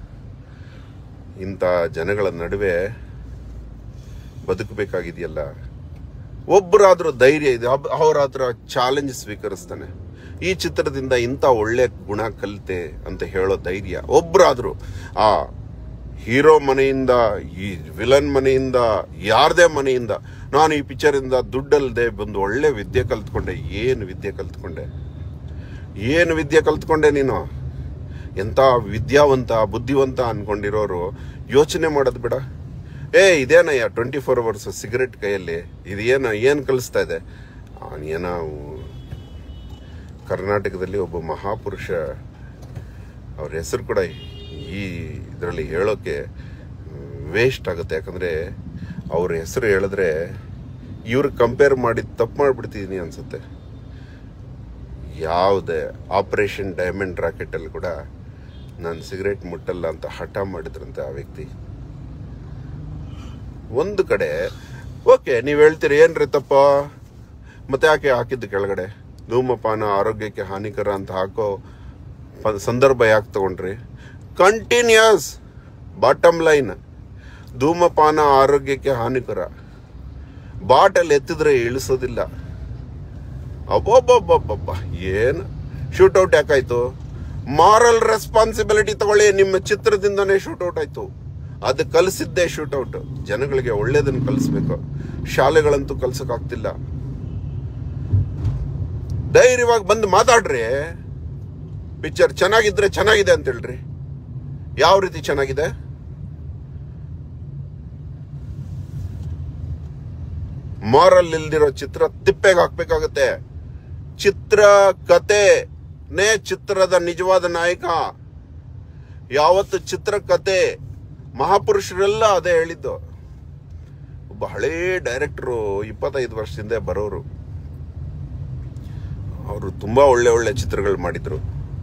ಇಂಥ ಜನಗಳ ನಡುವೆ ಬದುಕಬೇಕಾಗಿದೆಯಲ್ಲ ಒಬ್ಬರಾದ್ರೂ ಧೈರ್ಯ ಇದೆ ಅಬ್- ಅವ್ರ ಹತ್ರ ಚಾಲೆಂಜ್ ಸ್ವೀಕರಿಸ್ತಾನೆ ಈ ಚಿತ್ರದಿಂದ ಇಂಥ ಒಳ್ಳೆ ಗುಣ ಕಲಿತೆ ಅಂತ ಹೇಳೋ ಧೈರ್ಯ ಒಬ್ಬರಾದ್ರೂ ಆ ಹೀರೋ ಮನೆಯಿಂದ ಈ ವಿಲನ್ ಮನೆಯಿಂದ ಯಾರದೇ ಮನೆಯಿಂದ ನಾನು ಈ ಪಿಕ್ಚರಿಂದ ದುಡ್ಡಲ್ಲದೆ ಬಂದು ಒಳ್ಳೆ ವಿದ್ಯೆ ಕಲ್ತ್ಕೊಂಡೆ ಏನು ವಿದ್ಯೆ ಕಲ್ತ್ಕೊಂಡೆ ಏನು ವಿದ್ಯೆ ಕಲ್ತ್ಕೊಂಡೆ ನೀನು ಎಂಥ ವಿದ್ಯಾವಂತ ಬುದ್ಧಿವಂತ ಅನ್ಕೊಂಡಿರೋರು ಯೋಚನೆ ಮಾಡೋದು ಬೇಡ ಏ ಇದೇನಯ್ಯ ಟ್ವೆಂಟಿ ಫೋರ್ ಅವರ್ಸ್ ಸಿಗರೆಟ್ ಕೈಯಲ್ಲಿ ಇದೇನು ಏನು ಕಲಿಸ್ತಾ ಇದೆ ಏನೋ ಕರ್ನಾಟಕದಲ್ಲಿ ಒಬ್ಬ ಮಹಾಪುರುಷ ಅವ್ರ ಹೆಸರು ಕೂಡ ಈ ಇದರಲ್ಲಿ ಹೇಳೋಕೆ ವೇಸ್ಟ್ ಆಗುತ್ತೆ ಯಾಕಂದರೆ ಅವ್ರ ಹೆಸರು ಹೇಳಿದ್ರೆ ಇವ್ರು ಕಂಪೇರ್ ಮಾಡಿ ತಪ್ಪು ಮಾಡಿಬಿಡ್ತಿದ್ದೀನಿ ಅನ್ಸುತ್ತೆ ಯಾವುದೇ ಆಪರೇಷನ್ ಡೈಮಂಡ್ ರಾಕೆಟಲ್ಲಿ ಕೂಡ ನಾನು ಸಿಗರೇಟ್ ಮುಟ್ಟಲ್ಲ ಅಂತ ಹಠ ಮಾಡಿದ್ರಂತೆ ಆ ವ್ಯಕ್ತಿ ಒಂದು ಕಡೆ ಓಕೆ ನೀವು ಹೇಳ್ತೀರಿ ಏನ್ರಿ ತಪ್ಪ ಮತ್ತೆ ಯಾಕೆ ಹಾಕಿದ್ದು ಕೆಳಗಡೆ ಧೂಮಪಾನ ಆರೋಗ್ಯಕ್ಕೆ ಹಾನಿಕರ ಅಂತ ಹಾಕೋ ಪ- ಸಂದರ್ಭ ಯಾಕೆ ತಗೊಂಡ್ರಿ ಕಂಟಿನ್ಯೂಸ್ ಬಾಟಮ್ ಲೈನ್ ಧೂಮಪಾನ ಆರೋಗ್ಯಕ್ಕೆ ಹಾನಿಕರ ಬಾಟಲ್ ಎತ್ತಿದ್ರೆ ಇಳಿಸೋದಿಲ್ಲ ಅಬ್ಬಬ್ಬಬ್ಬಬ್ಬ ಏನು ಶೂಟೌಟ್ ಯಾಕಾಯ್ತು ಮಾರಲ್ ರೆಸ್ಪಾನ್ಸಿಬಿಲಿಟಿ ತಗೊಳ್ಳಿ ನಿಮ್ಮ ಚಿತ್ರದಿಂದನೇ ಶೂಟೌಟ್ ಆಯ್ತು ಅದು ಕಲಿಸಿದ್ದೇ ಶೂಟೌಟ್ ಜನಗಳಿಗೆ ಒಳ್ಳೇದನ್ನು ಕಲಿಸ್ಬೇಕು ಶಾಲೆಗಳಂತೂ ಕಲ್ಸಕ್ಕಾಗ್ತಿಲ್ಲ ಧೈರ್ಯವಾಗಿ ಬಂದು ಮಾತಾಡ್ರಿ ಪಿಕ್ಚರ್ ಚೆನ್ನಾಗಿದ್ರೆ ಚೆನ್ನಾಗಿದೆ ಅಂತ ಹೇಳ್ರಿ ಯಾವ ರೀತಿ ಚೆನ್ನಾಗಿದೆ ಮಾರಲ್ ಇಲ್ದಿರೋ ಚಿತ್ರ ತಿಪ್ಪೆಗೆ ಹಾಕ್ಬೇಕಾಗತ್ತೆ ಚಿತ್ರ ಕತೆ ಚಿತ್ರದ ನಿಜವಾದ ನಾಯಕ ಯಾವತ್ತು ಚಿತ್ರಕತೆ ಮಹಾಪುರುಷರೆಲ್ಲ ಅದೇ ಹೇಳಿದ್ದು ಒಬ್ಬ ಹಳೇ ಡೈರೆಕ್ಟ್ರು ಇಪ್ಪತ್ತೈದು ವರ್ಷದಿಂದ ಬರೋರು ಅವರು ತುಂಬಾ ಒಳ್ಳೆ ಒಳ್ಳೆ ಚಿತ್ರಗಳು ಮಾಡಿದ್ರು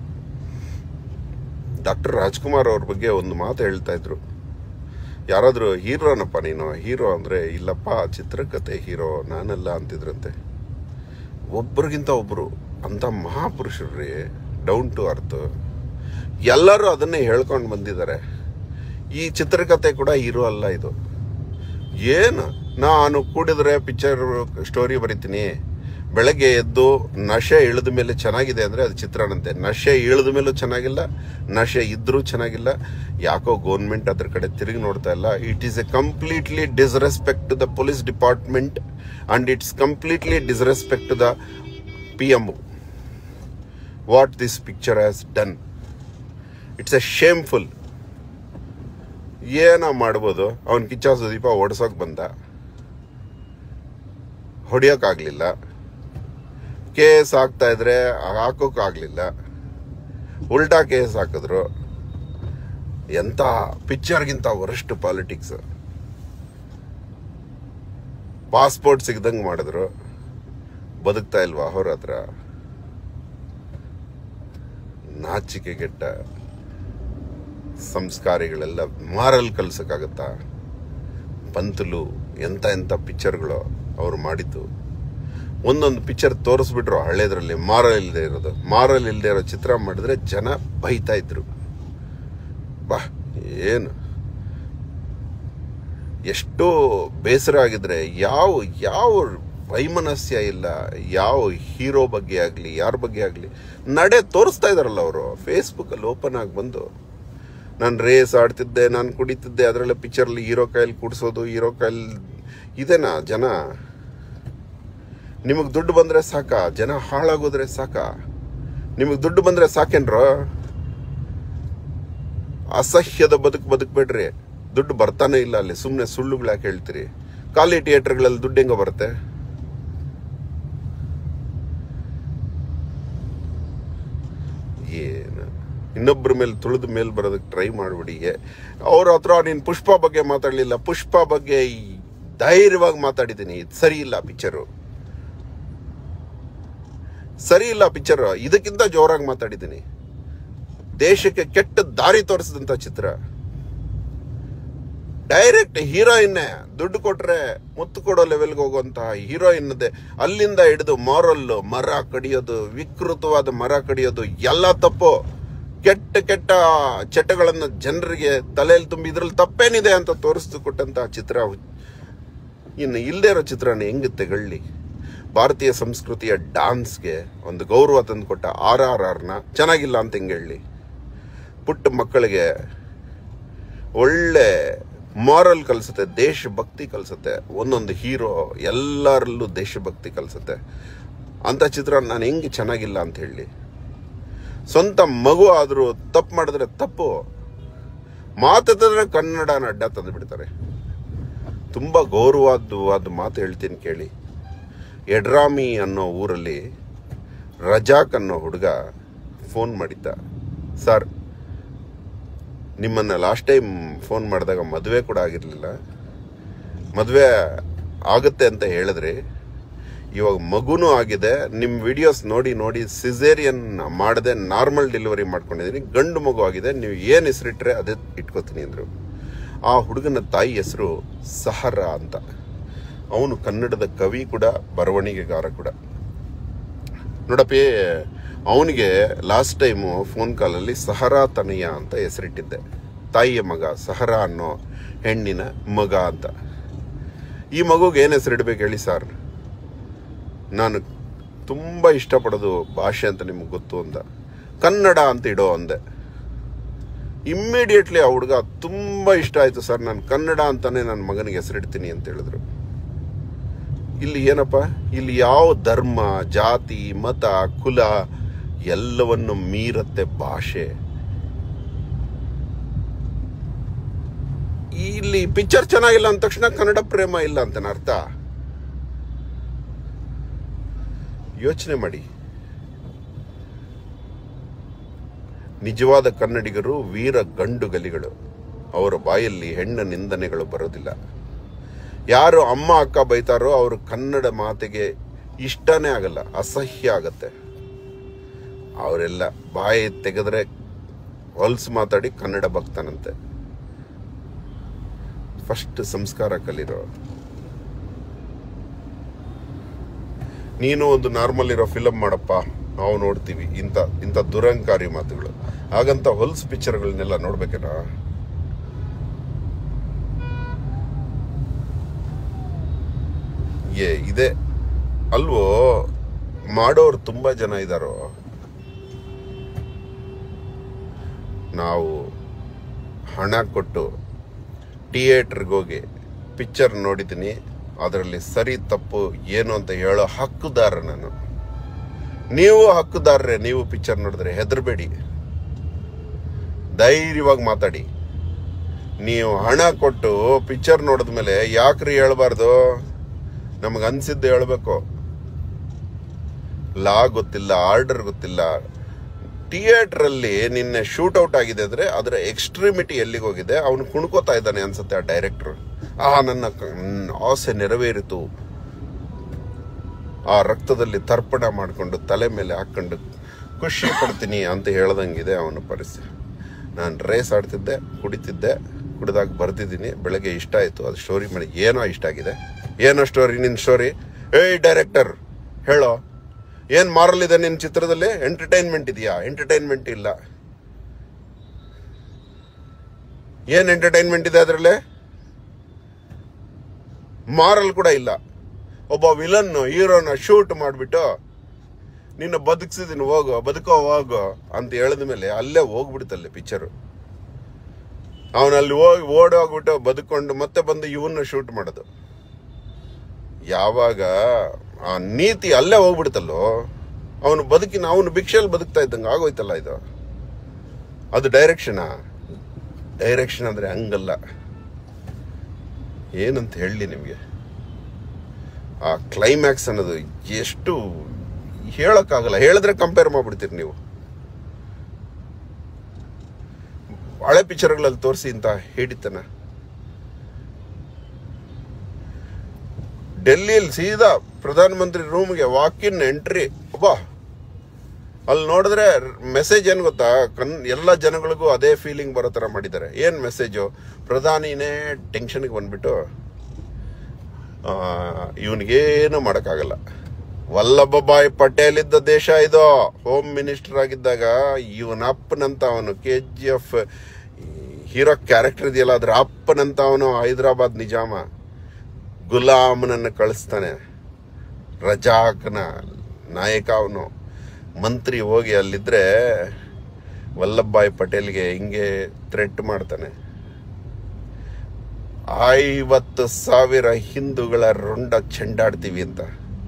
ಡಾಕ್ಟರ್ ರಾಜ್ಕುಮಾರ್ ಅವ್ರ ಬಗ್ಗೆ ಒಂದು ಮಾತು ಹೇಳ್ತಾ ಇದ್ರು ಯಾರಾದ್ರೂ ಹೀರೋನಪ್ಪ ನೀನು ಹೀರೋ ಅಂದ್ರೆ ಇಲ್ಲಪ್ಪ ಚಿತ್ರಕಥೆ ಹೀರೋ ನಾನಲ್ಲ ಅಂತಿದ್ರಂತೆ ಒಬ್ರಿಗಿಂತ ಒಬ್ರು ಅಂತ ಮಹಾಪುರುಷರ್ರಿ ಡೌನ್ ಟು ಅರ್ತ್ ಎಲ್ಲರೂ ಅದನ್ನೇ ಹೇಳ್ಕೊಂಡು ಬಂದಿದ್ದಾರೆ ಈ ಚಿತ್ರಕಥೆ ಕೂಡ ಹೀರೋ ಅಲ್ಲ ಇದು ಏನು ನಾನು ಕೂಡಿದ್ರೆ ಪಿಕ್ಚರ್ ಸ್ಟೋರಿ ಬರಿತೀನಿ ಬೆಳಗ್ಗೆ ಎದ್ದು ನಶೆ ಇಳಿದ ಮೇಲೆ ಚೆನ್ನಾಗಿದೆ ಅಂದ್ರೆ ಅದು ಚಿತ್ರಾನಂತೆ ನಶೆ ಇಳಿದ ಮೇಲೂ ಚೆನ್ನಾಗಿಲ್ಲ ನಶೆ ಇದ್ರೂ ಚೆನ್ನಾಗಿಲ್ಲ ಯಾಕೋ ಗೌರ್ಮೆಂಟ್ ಅದ್ರ ಕಡೆ ತಿರುಗಿ ನೋಡ್ತಾ ಇಲ್ಲ it is a completely disrespect to the police department and it's completely disrespect to the P M what this picture has done it's a shameful ಏನೋ ಮಾಡ್ಬೋದು ಅವನ್ ಕಿಚ್ಚ ಸುದೀಪ ಓಡಿಸೋಕ್ ಬಂದ ಹೊಡಿಯೋಕ್ಕಾಗ್ಲಿಲ್ಲ ಕೇಸ್ ಹಾಕ್ತಾ ಇದ್ರೆ ಹಾಕೋಕ್ಕಾಗ್ಲಿಲ್ಲ ಉಲ್ಟಾ ಕೇಸ್ ಹಾಕಿದ್ರು ಎಂತ ಪಿಕ್ಚರ್ಗಿಂತ ವರಷ್ಟು ಪಾಲಿಟಿಕ್ಸ್ ಪಾಸ್ಪೋರ್ಟ್ ಸಿಗ್ದಂಗ್ ಮಾಡಿದ್ರು ಬದುಕ್ತಾ ಇಲ್ವಾ ಅವ್ರ ಹತ್ರ ನಾಚಿಕೆಗೆಟ್ಟ ಸಂಸ್ಕಾರಿಗಳೆಲ್ಲ ಮಾರಲ್ ಕಲ್ಸಕ್ಕಾಗತ್ತಾ ಪಂತಲು ಎಂತ ಎಂತ ಪಿಕ್ಚರ್ಗಳು ಅವ್ರು ಮಾಡಿದ್ದು ಒಂದೊಂದು ಪಿಕ್ಚರ್ ತೋರಿಸ್ಬಿಟ್ರು ಹಳೇದ್ರಲ್ಲಿ ಮಾರಲ್ ಇಲ್ಲದೆ ಇರೋದು ಮಾರಲ್ ಇಲ್ಲದೆ ಇರೋ ಚಿತ್ರ ಮಾಡಿದ್ರೆ ಜನ ಬೈತಾ ಇದ್ರು ಬಾ ಏನು ಎಷ್ಟೋ ಬೇಸರ ಆಗಿದ್ರೆ ಯಾವ ಯಾವ ವೈಮನಸ್ಯ ಇಲ್ಲ ಯಾವ ಹೀರೋ ಬಗ್ಗೆ ಆಗಲಿ ಯಾರ ಬಗ್ಗೆ ಆಗಲಿ ನಡೆ ತೋರಿಸ್ತಾ ಇದಾರಲ್ಲ ಅವರು ಫೇಸ್ಬುಕ್ಕಲ್ಲಿ ಓಪನ್ ಆಗಿ ಬಂದು ನಾನು ರೇಸ್ ಆಡ್ತಿದ್ದೆ ನಾನು ಕುಡಿತಿದ್ದೆ ಅದರಲ್ಲ ಪಿಕ್ಚರ್ಲಿ ಹೀರೋ ಕೈಯಲ್ಲಿ ಕುಡಿಸೋದು ಹೀರೋ ಕೈಯಲ್ಲಿ ಇದೇನಾ ಜನ ನಿಮಗೆ ದುಡ್ಡು ಬಂದ್ರೆ ಸಾಕ ಜನ ಹಾಳಾಗೋದ್ರೆ ಸಾಕ ನಿಮಗೆ ದುಡ್ಡು ಬಂದ್ರೆ ಸಾಕೇನ್ರೋ ಅಸಹ್ಯದ ಬದುಕು ಬದುಕಬೇಡ್ರಿ ದುಡ್ಡು ಬರ್ತಾನೆ ಇಲ್ಲ ಅಲ್ಲಿ ಸುಮ್ಮನೆ ಸುಳ್ಳುಗಳು ಯಾಕೆ ಹೇಳ್ತೀರಿ ಖಾಲಿ ಥಿಯೇಟರ್ಗಳಲ್ಲಿ ದುಡ್ಡು ಹೆಂಗ ಬರುತ್ತೆ ಏನು ಇನ್ನೊಬ್ಬರ ಮೇಲೆ ತುಳಿದ ಮೇಲೆ ಬರೋದಕ್ಕೆ ಟ್ರೈ ಮಾಡ್ಬಿಡಿ ಅವ್ರ ಹತ್ರ ನೀನು ಪುಷ್ಪ ಬಗ್ಗೆ ಮಾತಾಡಲಿಲ್ಲ ಪುಷ್ಪ ಬಗ್ಗೆ ಈ ಧೈರ್ಯವಾಗಿ ಮಾತಾಡಿದ್ದೀನಿ ಇದು ಸರಿ ಇಲ್ಲ ಪಿಕ್ಚರು ಸರಿ ಇಲ್ಲ ಪಿಕ್ಚರ್ ಇದಕ್ಕಿಂತ ಜೋರಾಗಿ ಮಾತಾಡಿದ್ದೀನಿ ದೇಶಕ್ಕೆ ಕೆಟ್ಟ ದಾರಿ ತೋರಿಸಿದಂತ ಚಿತ್ರ ಡೈರೆಕ್ಟ್ ಹೀರೋಯಿನ್ನೇ ದುಡ್ಡು ಕೊಟ್ರೆ ಮುತ್ತು ಕೊಡೋ ಲೆವೆಲ್ಗೆ ಹೋಗುವಂತಹ ಹೀರೋಯಿನ್ದೆ ಅಲ್ಲಿಂದ ಹಿಡಿದು ಮಾರಲ್ಲು ಮರ ಕಡಿಯೋದು ವಿಕೃತವಾದ ಮರ ಕಡಿಯೋದು ಎಲ್ಲ ತಪ್ಪು ಕೆಟ್ಟ ಕೆಟ್ಟ ಚಟಗಳನ್ನು ಜನರಿಗೆ ತಲೆಯಲ್ಲಿ ತುಂಬಿ ಇದ್ರಲ್ಲಿ ತಪ್ಪೇನಿದೆ ಅಂತ ತೋರಿಸ್ತು ಕೊಟ್ಟಂತಹ ಚಿತ್ರ ಇನ್ನು ಇಲ್ಲದೆ ಇರೋ ಚಿತ್ರನ ಹೆಂಗೆ ತೆಗಳ್ಳಿ ಭಾರತೀಯ ಸಂಸ್ಕೃತಿಯ ಡಾನ್ಸ್ಗೆ ಒಂದು ಗೌರವ ತಂದುಕೊಟ್ಟ ಆರ್ ಆರ್ ಆರ್ನ ಚೆನ್ನಾಗಿಲ್ಲ ಅಂತ ಹೆಂಗೆ ಹೇಳಿ ಪುಟ್ಟ ಮಕ್ಕಳಿಗೆ ಒಳ್ಳೆ ಮಾರಲ್ ಕಲಿಸುತ್ತೆ ದೇಶಭಕ್ತಿ ಕಲಿಸುತ್ತೆ ಒಂದೊಂದು ಹೀರೋ ಎಲ್ಲರಲ್ಲೂ ದೇಶಭಕ್ತಿ ಕಲಿಸುತ್ತೆ ಅಂತ ಚಿತ್ರ ನಾನು ಹೆಂಗೆ ಚೆನ್ನಾಗಿಲ್ಲ ಅಂತ ಹೇಳಿ ಸ್ವಂತ ಮಗು ಆದರೂ ತಪ್ಪು ಮಾಡಿದ್ರೆ ತಪ್ಪು ಮಾತಾಡಿದ್ರೆ ಕನ್ನಡನ ಅಡ್ಡ ತಂದು ಬಿಡ್ತಾರೆ ತುಂಬ ಗೌರವಾದ ಮಾತು ಹೇಳ್ತೀನಿ ಕೇಳಿ ಎಡ್ರಾಮಿ ಅನ್ನೋ ಊರಲ್ಲಿ ರಜಾಕ್ ಅನ್ನೋ ಹುಡುಗ ಫೋನ್ ಮಾಡಿದ್ದ ಸರ್ ನಿಮ್ಮನ್ನು ಲಾಸ್ಟ್ ಟೈಮ್ ಫೋನ್ ಮಾಡಿದಾಗ ಮದುವೆ ಕೂಡ ಆಗಿರಲಿಲ್ಲ ಮದುವೆ ಆಗುತ್ತೆ ಅಂತ ಹೇಳಿದ್ರಿ ಇವಾಗ ಮಗುನೂ ಆಗಿದೆ ನಿಮ್ಮ ವಿಡಿಯೋಸ್ ನೋಡಿ ನೋಡಿ ಸಿಸೇರಿಯನ್ ಮಾಡದೆ ನಾರ್ಮಲ್ ಡೆಲಿವರಿ ಮಾಡ್ಕೊಂಡಿದ್ದೀನಿ ಗಂಡು ಮಗು ಆಗಿದೆ ನೀವು ಏನು ಹೆಸರಿಟ್ರೆ ಅದೇ ಇಟ್ಕೋತೀನಿ ಅಂದರು ಆ ಹುಡುಗನ ತಾಯಿ ಹೆಸರು ಸಹರ ಅಂತ ಅವನು ಕನ್ನಡದ ಕವಿ ಕೂಡ ಬರವಣಿಗೆಗಾರ ಕೂಡ ನೋಡಪ್ಪಿ ಅವನಿಗೆ ಲಾಸ್ಟ್ ಟೈಮು ಫೋನ್ ಕಾಲಲ್ಲಿ ಸಹರಾ ತನಯ ಅಂತ ಹೆಸರಿಟ್ಟಿದ್ದೆ ತಾಯಿಯ ಮಗ ಸಹರಾ ಅನ್ನೋ ಹೆಣ್ಣಿನ ಮಗ ಅಂತ ಈ ಮಗುಗೆ ಏನು ಹೆಸರಿಡ್ಬೇಕು ಹೇಳಿ ಸರ್ ನಾನು ತುಂಬ ಇಷ್ಟಪಡೋದು ಭಾಷೆ ಅಂತ ನಿಮ್ಗೆ ಗೊತ್ತು ಅಂತ ಕನ್ನಡ ಅಂತ ಇಡೋ ಅಂದೆ ಇಮ್ಮಿಡಿಯೇಟ್ಲಿ ಆ ಹುಡುಗ ತುಂಬ ಇಷ್ಟ ಆಯಿತು ಸರ್ ನಾನು ಕನ್ನಡ ಅಂತಾನೆ ನನ್ನ ಮಗನಿಗೆ ಹೆಸರಿಡ್ತೀನಿ ಅಂತ ಹೇಳಿದ್ರು ಇಲ್ಲಿ ಏನಪ್ಪ ಇಲ್ಲಿ ಯಾವ ಧರ್ಮ ಜಾತಿ ಮತ ಕುಲ ಎಲ್ಲವನ್ನು ಮೀರತ್ತೆ ಭಾಷೆ ಇಲ್ಲಿ ಪಿಕ್ಚರ್ ಚೆನ್ನಾಗಿಲ್ಲ ಅಂದ ತಕ್ಷಣ ಕನ್ನಡ ಪ್ರೇಮ ಇಲ್ಲ ಅಂತ ಅರ್ಥ ಯೋಚನೆ ಮಾಡಿ ನಿಜವಾದ ಕನ್ನಡಿಗರು ವೀರ ಗಂಡುಗಲಿಗಳು ಅವರ ಬಾಯಲ್ಲಿ ಹೆಣ್ಣ ನಿಂದನೆಗಳು ಬರೋದಿಲ್ಲ ಯಾರು ಅಮ್ಮ ಅಕ್ಕ ಬೈತಾರೋ ಅವರು ಕನ್ನಡ ಮಾತಿಗೆ ಇಷ್ಟನೇ ಆಗಲ್ಲ ಅಸಹ್ಯ ಆಗತ್ತೆ ಅವರೆಲ್ಲ ಬಾಯಿ ತೆಗೆದ್ರೆ ಹೊಲ್ಸ್ ಮಾತಾಡಿ ಕನ್ನಡ ಭಕ್ತನಂತೆ ಫಸ್ಟ್ ಸಂಸ್ಕಾರ ಕಲಿರೋ ನೀನು ಒಂದು ನಾರ್ಮಲ್ ಇರೋ ಫಿಲಮ್ ಮಾಡಪ್ಪ ನಾವು ನೋಡ್ತೀವಿ ಇಂಥ ಇಂಥ ದುರಂಕಾರಿ ಮಾತುಗಳು ಹಾಗಂತ ಹೊಲ್ಸ್ ಪಿಕ್ಚರ್ಗಳನ್ನೆಲ್ಲ ನೋಡ್ಬೇಕೇನಾ ಏ ಇದೆ ಅಲ್ವೋ ಮಾಡೋರು ತುಂಬಾ ಜನ ಇದ್ದಾರೋ ನಾವು ಹಣ ಕೊಟ್ಟು ಥಿಯೇಟ್ರಿಗೆ ಹೋಗಿ ಪಿಕ್ಚರ್ ನೋಡಿದ್ದೀನಿ ಅದರಲ್ಲಿ ಸರಿ ತಪ್ಪು ಏನು ಅಂತ ಹೇಳೋ ಹಕ್ಕುದಾರ ನಾನು ನೀವು ಹಕ್ಕುದಾರರೇ ನೀವು ಪಿಕ್ಚರ್ ನೋಡಿದ್ರೆ ಹೆದರ್ಬೇಡಿ ಧೈರ್ಯವಾಗಿ ಮಾತಾಡಿ ನೀವು ಹಣ ಕೊಟ್ಟು ಪಿಕ್ಚರ್ ನೋಡಿದ್ಮೇಲೆ ಯಾಕ್ರಿ ಹೇಳ್ಬಾರ್ದು ನಮಗೆ ಅನ್ಸಿದ್ದು ಹೇಳ್ಬೇಕು ಲಾ ಗೊತ್ತಿಲ್ಲ ಆರ್ಡರ್ ಗೊತ್ತಿಲ್ಲ ಥಿಯೇಟರ್ ಅಲ್ಲಿ ನಿನ್ನೆ ಶೂಟ್ ಔಟ್ ಆಗಿದೆ ಅಂದ್ರೆ ಅದರ ಎಕ್ಸ್ಟ್ರೀಮಿಟಿ ಎಲ್ಲಿಗೆ ಹೋಗಿದೆ ಅವನು ಕುಣ್ಕೋತಾ ಇದ್ದಾನೆ ಅನ್ಸುತ್ತೆ ಆ ಡೈರೆಕ್ಟರ್ ಆ ನನ್ನ ಕ- ನನ್ನ ಆಸೆ ನೆರವೇರಿತು ಆ ರಕ್ತದಲ್ಲಿ ತರ್ಪಣ ಮಾಡಿಕೊಂಡು ತಲೆ ಮೇಲೆ ಹಾಕೊಂಡು ಖುಷಿ ಪಡ್ತೀನಿ ಅಂತ ಹೇಳ್ದಂಗಿದೆ ಅವನ ಪರಿಸ್ಥಿತಿ ನಾನು ರೇಸ್ ಆಡ್ತಿದ್ದೆ ಕುಡಿತಿದ್ದೆ ಕುಡಿದಾಗ ಬರ್ತಿದ್ದೀನಿ ಬೆಳಗ್ಗೆ ಇಷ್ಟ ಆಯಿತು ಅದು ಸ್ಟೋರಿ ಮಾಡಿ ಏನೋ ಇಷ್ಟ ಆಗಿದೆ ಏನೋ ಸ್ಟೋರಿ ನಿನ್ನ ಸ್ಟೋರಿ ಏಯ್ ಡೈರೆಕ್ಟರ್ ಹೇಳೋ ಏನು ಮಾರಲ್ ಇದೆ ನಿನ್ನ ಚಿತ್ರದಲ್ಲಿ ಎಂಟರ್ಟೈನ್ಮೆಂಟ್ ಇದೆಯಾ ಎಂಟರ್ಟೈನ್ಮೆಂಟ್ ಇಲ್ಲ ಏನು ಎಂಟರ್ಟೈನ್ಮೆಂಟ್ ಇದೆ ಅದರಲ್ಲಿ ಮಾರಲ್ ಕೂಡ ಇಲ್ಲ ಒಬ್ಬ ವಿಲನ್ ಹೀರೋನ ಶೂಟ್ ಮಾಡಿಬಿಟ್ಟು ನಿನ್ನ ಬದುಕಿಸಿದೀನಿ ಹೋಗು ಬದುಕೋ ಹೋಗು ಅಂತ ಹೇಳಿದ ಮೇಲೆ ಅಲ್ಲೇ ಹೋಗ್ಬಿಡುತ್ತಲ್ಲಿ ಪಿಕ್ಚರು ಅವನಲ್ಲಿ ಹೋಗಿ ಓಡಿ ಹೋಗ್ಬಿಟ್ಟು ಬದುಕೊಂಡು ಮತ್ತೆ ಬಂದು ಇವನ್ನ ಶೂಟ್ ಮಾಡೋದು ಯಾವಾಗ ಆ ನೀತಿ ಅಲ್ಲೇ ಹೋಗ್ಬಿಡುತ್ತಲ್ಲೋ ಅವನು ಬದುಕಿನ ಅವನು ಭಿಕ್ಷೆಯಲ್ಲಿ ಬದುಕ್ತಾ ಇದ್ದಂಗೆ ಆಗೋಯ್ತಲ್ಲ ಇದು ಅದು ಡೈರೆಕ್ಷನಾ ಡೈರೆಕ್ಷನ್ ಅಂದ್ರೆ ಹಂಗಲ್ಲ ಏನಂತ ಹೇಳಲಿ ನಿಮಗೆ ಆ ಕ್ಲೈಮ್ಯಾಕ್ಸ್ ಅನ್ನೋದು ಎಷ್ಟು ಹೇಳಕ್ಕಾಗಲ್ಲ ಹೇಳಿದ್ರೆ ಕಂಪೇರ್ ಮಾಡ್ಬಿಡ್ತೀರಿ ನೀವು ಹಳೆ ಪಿಕ್ಚರ್ಗಳಲ್ಲಿ ತೋರಿಸಿ ಇಂತ ಹೇಳಿತನ ಡೆಲ್ಲಿಯಲ್ಲಿ ಸೀದಾ ಪ್ರಧಾನಮಂತ್ರಿ ರೂಮ್ಗೆ ವಾಕ್ ಇನ್ ಎಂಟ್ರಿ ಒಬ್ಬ ಅಲ್ಲಿ ನೋಡಿದ್ರೆ ಮೆಸೇಜ್ ಏನು ಗೊತ್ತಾ ಕನ್ ಎಲ್ಲ ಜನಗಳಿಗೂ ಅದೇ ಫೀಲಿಂಗ್ ಬರೋ ಥರ ಮಾಡಿದ್ದಾರೆ ಏನು ಮೆಸೇಜು ಪ್ರಧಾನಿನೇ ಟೆನ್ಷನ್ಗೆ ಬಂದ್ಬಿಟ್ಟು ಇವನಿಗೇನು ಮಾಡೋಕ್ಕಾಗಲ್ಲ ವಲ್ಲಭಭಾಯ್ ಪಟೇಲ್ ಇದ್ದ ದೇಶ ಇದು ಹೋಮ್ ಮಿನಿಸ್ಟರ್ ಆಗಿದ್ದಾಗ ಇವನ ಅಪ್ಪನಂತ ಅವನು ಕೆ ಜಿ ಎಫ್ ಹೀರೋ ಕ್ಯಾರೆಕ್ಟರ್ ಇದೆಯಲ್ಲ ಅದ್ರ ಅಪ್ಪನಂತ ಅವನು ಹೈದರಾಬಾದ್ ನಿಜಾಮ ಗುಲಾಮನನ್ನು ಕಳಿಸ್ತಾನೆ ರಜಾಕ್ನ ನಾಯಕ ಅವನು ಮಂತ್ರಿ ಹೋಗಿ ಅಲ್ಲಿದ್ರೆ ವಲ್ಲಭಭಾಯ್ ಪಟೇಲ್ಗೆ ಹಿಂಗೆ ಥ್ರೆಟ್ ಮಾಡ್ತಾನೆ ಐವತ್ತು ಸಾವಿರ ಹಿಂದೂಗಳ ರುಂಡ ಚೆಂಡಾಡ್ತೀವಿ ಅಂತ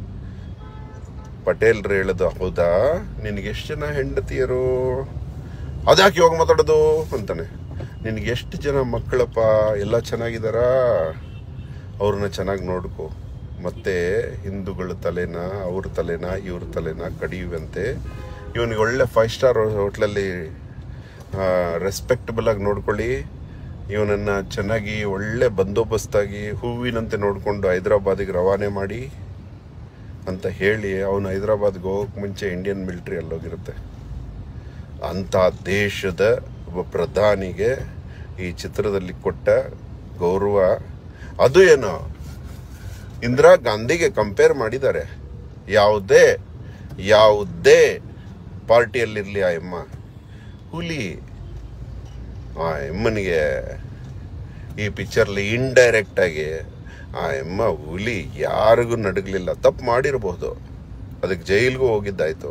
ಪಟೇಲ್ರು ಹೇಳೋದು ಹೌದಾ ನಿನಗೆ ಎಷ್ಟು ಜನ ಹೆಂಡತಿಯರು ಅದ್ಯಾಕೆ ಇವಾಗ ಮಾತಾಡೋದು ಅಂತಾನೆ ನಿನಗೆ ಎಷ್ಟು ಜನ ಮಕ್ಕಳಪ್ಪ ಎಲ್ಲ ಚೆನ್ನಾಗಿದ್ದಾರಾ ಅವ್ರನ್ನ ಚೆನ್ನಾಗಿ ನೋಡ್ಕೊ ಮತ್ತೆ ಹಿಂದೂಗಳ ತಲೆನ ಅವ್ರ ತಲೆನ ಇವ್ರ ತಲೆನ ಕಡಿಯುವಂತೆ ಇವನಿಗೆ ಒಳ್ಳೆ ಫೈವ್ ಸ್ಟಾರ್ ಹೋಟ್ಲಲ್ಲಿ ರೆಸ್ಪೆಕ್ಟಬಲ್ ಆಗಿ ನೋಡ್ಕೊಳ್ಳಿ ಇವನನ್ನು ಚೆನ್ನಾಗಿ ಒಳ್ಳೆ ಬಂದೋಬಸ್ತಾಗಿ ಹೂವಿನಂತೆ ನೋಡಿಕೊಂಡು ಹೈದರಾಬಾದಿಗೆ ರವಾನೆ ಮಾಡಿ ಅಂತ ಹೇಳಿ ಅವನು ಹೈದರಾಬಾದ್ಗೆ ಹೋಗಕ್ಕೆ ಮುಂಚೆ ಇಂಡಿಯನ್ ಮಿಲಿಟ್ರಿ ಅಲ್ಲೋಗಿರುತ್ತೆ ಅಂಥ ದೇಶದ ಒಬ್ಬ ಪ್ರಧಾನಿಗೆ ಈ ಚಿತ್ರದಲ್ಲಿ ಕೊಟ್ಟ ಗೌರವ ಅದು ಏನು ಇಂದಿರಾ ಗಾಂಧಿಗೆ ಕಂಪೇರ್ ಮಾಡಿದ್ದಾರೆ ಯಾವುದೇ ಯಾವುದೇ ಪಾರ್ಟಿಯಲ್ಲಿರಲಿ ಆ ಎಮ್ಮ ಹುಲಿ ಆ ಎಮ್ಮನಿಗೆ ಈ ಪಿಕ್ಚರ್ಲಿ ಇಂಡೈರೆಕ್ಟ್ ಆಗಿ ಆ ಎಮ್ಮ ಹುಲಿ ಯಾರಿಗೂ ನಡಗಲಿಲ್ಲ ತಪ್ಪು ಮಾಡಿರಬಹುದು ಅದಕ್ಕೆ ಜೈಲಿಗೂ ಹೋಗಿದ್ದಾಯ್ತು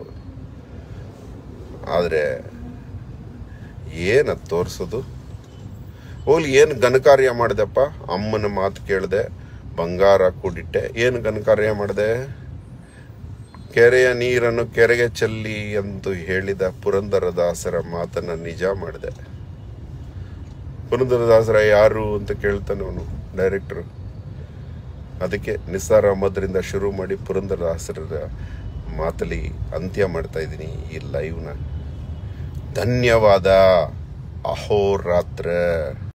ಆದರೆ ಏನದು ತೋರಿಸೋದು ಹೋಗ್ಲಿ ಏನು ಘನಕಾರ್ಯ ಮಾಡಿದೆಪ್ಪ ಅಮ್ಮನ ಮಾತು ಕೇಳಿದೆ ಬಂಗಾರ ಕೂಡಿಟ್ಟೆ ಏನು ಘನಕಾರ್ಯ ಮಾಡಿದೆ ಕೆರೆಯ ನೀರನ್ನು ಕೆರೆಗೆ ಚೆಲ್ಲಿ ಎಂದು ಹೇಳಿದ ಪುರಂದರದಾಸರ ಮಾತನ್ನ ನಿಜ ಮಾಡಿದೆ ಪುರಂದರದಾಸರ ಯಾರು ಅಂತ ಕೇಳ್ತಾನೆ ಅವನು ಡೈರೆಕ್ಟರ್ ಅದಕ್ಕೆ ನಿಸಾರ್ ಅಹಮದ್ರಿಂದ ಶುರು ಮಾಡಿ ಪುರಂದರದಾಸರ ಮಾತಲ್ಲಿ ಅಂತ್ಯ ಮಾಡ್ತಾ ಇದ್ದೀನಿ ಈ ಲೈವ್ನ ಧನ್ಯವಾದ ಅಹೋರಾತ್ರ